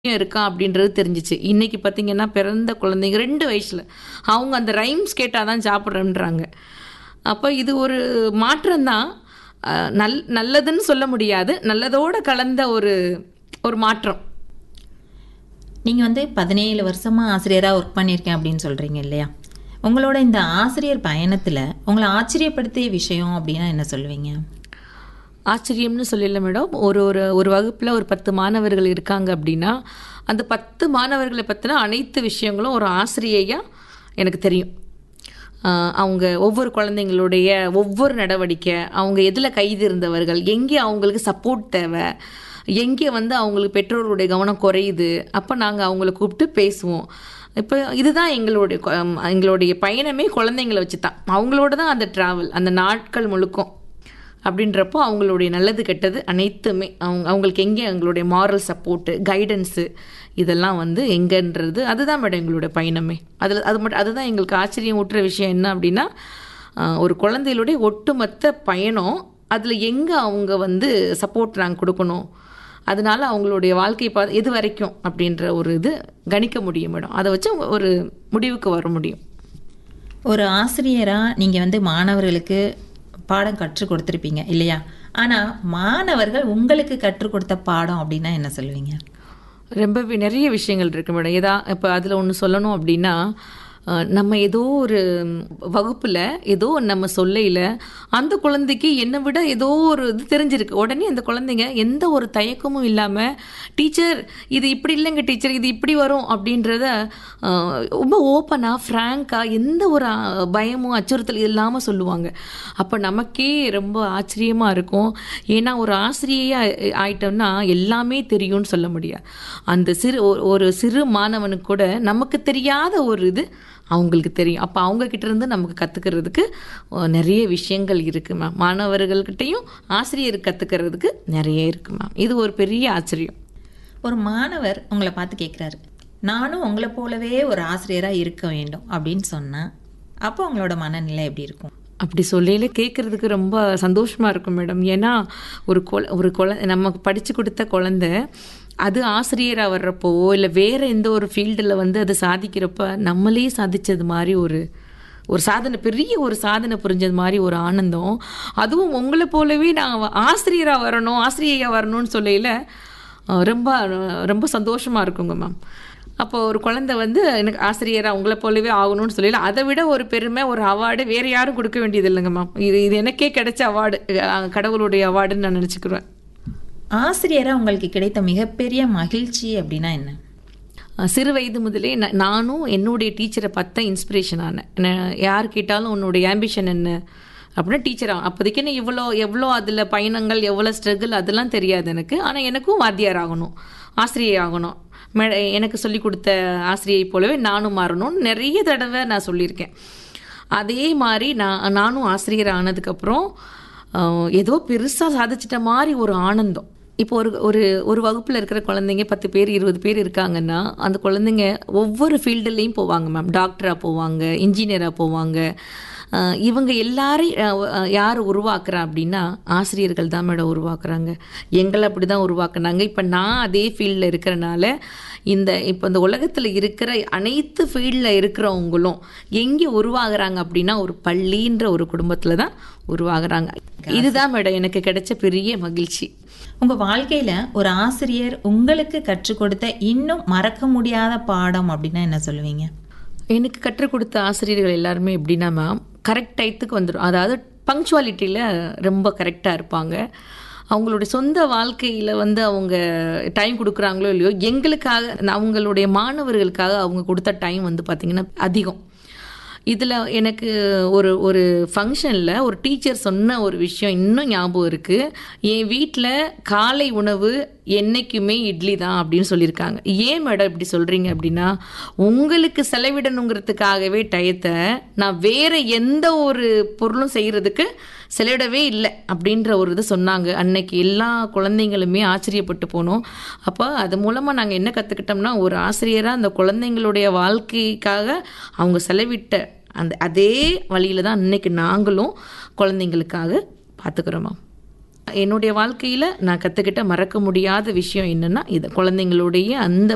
இருக்கான் அப்படின்றது தெரிஞ்சுச்சு இன்னைக்கு பார்த்தீங்கன்னா பிறந்த குழந்தைங்க ரெண்டு வயசுல அவங்க அந்த ரைம்ஸ் கேட்டால் தான் சாப்பிட்றேன்றாங்க அப்போ இது ஒரு மாற்றம் தான் நல் நல்லதுன்னு சொல்ல முடியாது நல்லதோட கலந்த ஒரு ஒரு மாற்றம் நீங்கள் வந்து பதினேழு வருஷமாக ஆசிரியராக ஒர்க் பண்ணியிருக்கேன் அப்படின்னு சொல்கிறீங்க இல்லையா உங்களோட இந்த ஆசிரியர் பயணத்தில் உங்களை ஆச்சரியப்படுத்திய விஷயம் அப்படின்னா என்ன சொல்லுவீங்க ஆச்சரியம்னு சொல்லல மேடம் ஒரு ஒரு ஒரு வகுப்பில் ஒரு பத்து மாணவர்கள் இருக்காங்க அப்படின்னா அந்த பத்து மாணவர்களை பற்றின அனைத்து விஷயங்களும் ஒரு ஆசிரியையாக எனக்கு தெரியும் ஆஹ் அவங்க ஒவ்வொரு குழந்தைங்களுடைய ஒவ்வொரு நடவடிக்கை அவங்க எதில் கைது இருந்தவர்கள் எங்கே அவங்களுக்கு சப்போர்ட் தேவை எங்கே வந்து அவங்களுக்கு பெற்றோருடைய கவனம் குறையுது அப்போ நாங்கள் அவங்கள கூப்பிட்டு பேசுவோம் இப்போ இதுதான் எங்களுடைய கொ- எங்களுடைய பயணமே குழந்தைங்களை வச்சு தான் அவங்களோட தான் அந்த ட்ராவல் அந்த நாட்கள் முழுக்கும் அப்படின்றப்போ அவங்களுடைய நல்லது கெட்டது அனைத்துமே அவங்க அவங்களுக்கு எங்கே அவங்களுடைய மாரல் சப்போர்ட்டு கைடன்ஸு இதெல்லாம் வந்து எங்கன்றது அதுதான் மேடம் எங்களுடைய பயணமே அதில் அது மட்டும் அதுதான் எங்களுக்கு ஆச்சரியம் ஊட்டுற விஷயம் என்ன அப்படின்னா ஆஹ், ஒரு குழந்தைகளுடைய ஒட்டுமொத்த பயணம் அதில் எங்கே அவங்க வந்து சப்போர்ட் நாங்கள் கொடுக்கணும் அதனால அவங்களுடைய வாழ்க்கை பா எது வரைக்கும் அப்படின்ற ஒரு இது கணிக்க முடியும் மேடம் அதை வச்சு ஒரு முடிவுக்கு வர முடியும் ஒரு ஆசிரியராக நீங்கள் வந்து மாணவர்களுக்கு பாடம் கற்றுக் கொடுத்துருப்பீங்க இல்லையா ஆனால் மாணவர்கள் உங்களுக்கு கற்றுக் கொடுத்த பாடம் அப்படின்னா என்ன சொல்லுவீங்க ரொம்பவே நிறைய விஷயங்கள் இருக்கு மேடம் ஏதா இப்போ அதில் ஒன்று சொல்லணும் அப்படின்னா அஹ், நம்ம ஏதோ ஒரு வகுப்பில் ஏதோ நம்ம சொல்லையில் அந்த குழந்தைக்கு என்னை விட ஏதோ ஒரு இது தெரிஞ்சிருக்கு உடனே அந்த குழந்தைங்க எந்த ஒரு தயக்கமும் இல்லாமல் டீச்சர் இது இப்படி இல்லைங்க டீச்சர் இது இப்படி வரும் அப்படின்றத அஹ், ரொம்ப ஓப்பனாக ஃப்ராங்காக எந்த ஒரு அஹ், பயமும் அச்சுறுத்தல் இல்லாமல் சொல்லுவாங்க அப்போ நமக்கே ரொம்ப ஆச்சரியமாக இருக்கும் ஏன்னா ஒரு ஆசிரியையாக ஆயிட்டோம்னா எல்லாமே தெரியும்னு சொல்ல முடியாது அந்த சிறு ஒரு- ஒரு சிறு மாணவனுக்கு கூட நமக்கு தெரியாத ஒரு இது அவங்களுக்கு தெரியும் அப்போ அவங்க கிட்ட இருந்து நமக்கு கற்றுக்கிறதுக்கு நிறைய விஷயங்கள் இருக்குது மேம் மாணவர்கள்கிட்டையும் ஆசிரியர் கற்றுக்கிறதுக்கு நிறைய இருக்குது மேம் இது ஒரு பெரிய ஆச்சரியம் ஒரு மாணவர் உங்களை பார்த்து கேட்குறாரு நானும் உங்களை போலவே ஒரு ஆசிரியராக இருக்க வேண்டும் அப்படின்னு சொன்னால் அப்போ உங்களோட மனநிலை எப்படி இருக்கும் அப்படி சொல்லையில கேட்குறதுக்கு ரொம்ப சந்தோஷமா இருக்கும் மேடம் ஏன்னா ஒரு கொல ஒரு குழ நமக்கு படித்து கொடுத்த குழந்தை அது ஆசிரியராக வர்றப்போ இல்லை வேற எந்த ஒரு ஃபீல்டில் வந்து அது சாதிக்கிறப்ப நம்மளே சாதிச்சது மாதிரி ஒரு ஒரு சாதனை பெரிய ஒரு சாதனை புரிஞ்சது மாதிரி ஒரு ஆனந்தம் அதுவும் உங்களை போலவே நான் ஆசிரியராக வரணும் ஆசிரியையாக வரணும்னு சொல்லையில அஹ், ரொம்ப ரொம்ப சந்தோஷமாக இருக்குங்க மேம் அப்போ ஒரு குழந்தை வந்து எனக்கு ஆசிரியராக உங்களை போலவே ஆகணும்னு சொல்லல அதை விட ஒரு பெருமை ஒரு அவார்டு வேற யாரும் கொடுக்க வேண்டியது இல்லைங்க மேம் இது இது எனக்கே கிடைச்ச அவார்டு கடவுளுடைய அவார்டுன்னு நான் நினச்சிக்கிறேன் ஆசிரியராக உங்களுக்கு கிடைத்த மிகப்பெரிய மகிழ்ச்சி அப்படின்னா என்ன அஹ் சிறு வயது முதலே நா- நானும் என்னுடைய டீச்சரை பார்த்தா இன்ஸ்பிரேஷன் ஆனேன் நான் யார் கேட்டாலும் உன்னுடைய ஆம்பிஷன் என்ன அப்படின்னா டீச்சர் அப்போதைக்கு என்ன இவ்வளோ எவ்வளோ அதில் பயணங்கள் எவ்வளோ ஸ்ட்ரகிள் அதெல்லாம் தெரியாது எனக்கு ஆனால் எனக்கும் வாத்தியார் ஆகணும் ஆசிரியை ஆகணும் மே எனக்கு சொல்லி கொடுத்த ஆசிரியை போலவே நானும் மாறணும்னு நிறைய தடவை நான் சொல்லியிருக்கேன் அதே மாதிரி நான் நானும் ஆசிரியர் ஆனதுக்கப்புறம் அஹ், ஏதோ பெருசாக சாதிச்சிட்ட மாதிரி ஒரு ஆனந்தம் இப்போ ஒரு ஒரு ஒரு வகுப்பில் இருக்கிற குழந்தைங்க பத்து பேர் இருபது பேர் இருக்காங்கன்னா அந்த குழந்தைங்க ஒவ்வொரு ஃபீல்டுலேயும் போவாங்க மேம் டாக்டராக போவாங்க இன்ஜினியராக போவாங்க அஹ், இவங்க எல்லாரையும் அஹ், அஹ், யார் உருவாக்குறா அப்படின்னா ஆசிரியர்கள் தான் மேடம் உருவாக்குறாங்க எங்களை அப்படி தான் உருவாக்குனாங்க இப்போ நான் அதே ஃபீல்டில் இருக்கிறனால இந்த இப்போ இந்த உலகத்தில் இருக்கிற அனைத்து ஃபீல்டில் இருக்கிறவங்களும் எங்கே உருவாகுறாங்க அப்படின்னா ஒரு பள்ளின்ற ஒரு குடும்பத்தில் தான் உருவாகுறாங்க இதுதான் மேடம் எனக்கு கிடைச்ச பெரிய மகிழ்ச்சி உங்கள் வாழ்க்கையில் ஒரு ஆசிரியர் உங்களுக்கு கற்றுக் கொடுத்த இன்னும் மறக்க முடியாத பாடம் அப்படின்னா என்ன சொல்லுவீங்க எனக்கு கற்றுக் கொடுத்த ஆசிரியர்கள் எல்லாருமே எப்படின்னா மேம் கரெக்ட் டயத்துக்கு வந்துடும் அதாவது பங்க்சுவாலிட்டியில் ரொம்ப கரெக்டாக இருப்பாங்க அவங்களுடைய சொந்த வாழ்க்கையில் வந்து அவங்க டைம் கொடுக்குறாங்களோ இல்லையோ எங்களுக்காக அவங்களுடைய மாணவர்களுக்காக அவங்க கொடுத்த டைம் வந்து பார்த்திங்கன்னா அதிகம் இதில் எனக்கு ஒரு ஒரு ஃபங்க்ஷனில் ஒரு டீச்சர் சொன்ன ஒரு விஷயம் இன்னும் ஞாபகம் இருக்குது என் வீட்டில் காலை உணவு என்னைக்குமே இட்லி தான் அப்படின்னு சொல்லியிருக்காங்க ஏன் மேடம் இப்படி சொல்கிறீங்க அப்படின்னா உங்களுக்கு செலவிடணுங்கிறதுக்காகவே டயத்தை நான் வேற எந்த ஒரு பொருளும் செய்கிறதுக்கு செலவிடவே இல்லை அப்படின்ற ஒரு இது சொன்னாங்க அன்னைக்கு எல்லா குழந்தைங்களுமே ஆச்சரியப்பட்டு போனோம் அப்போ அது மூலமாக நாங்கள் என்ன கற்றுக்கிட்டோம்னா ஒரு ஆசிரியராக அந்த குழந்தைங்களுடைய வாழ்க்கைக்காக அவங்க செலவிட்ட அந்த அதே வழியில தான் இன்னைக்கு நாங்களும் குழந்தைங்களுக்காக பார்த்துக்கிறோமா என்னுடைய வாழ்க்கையில் நான் கற்றுக்கிட்ட மறக்க முடியாத விஷயம் என்னென்னா இது குழந்தைங்களுடைய அந்த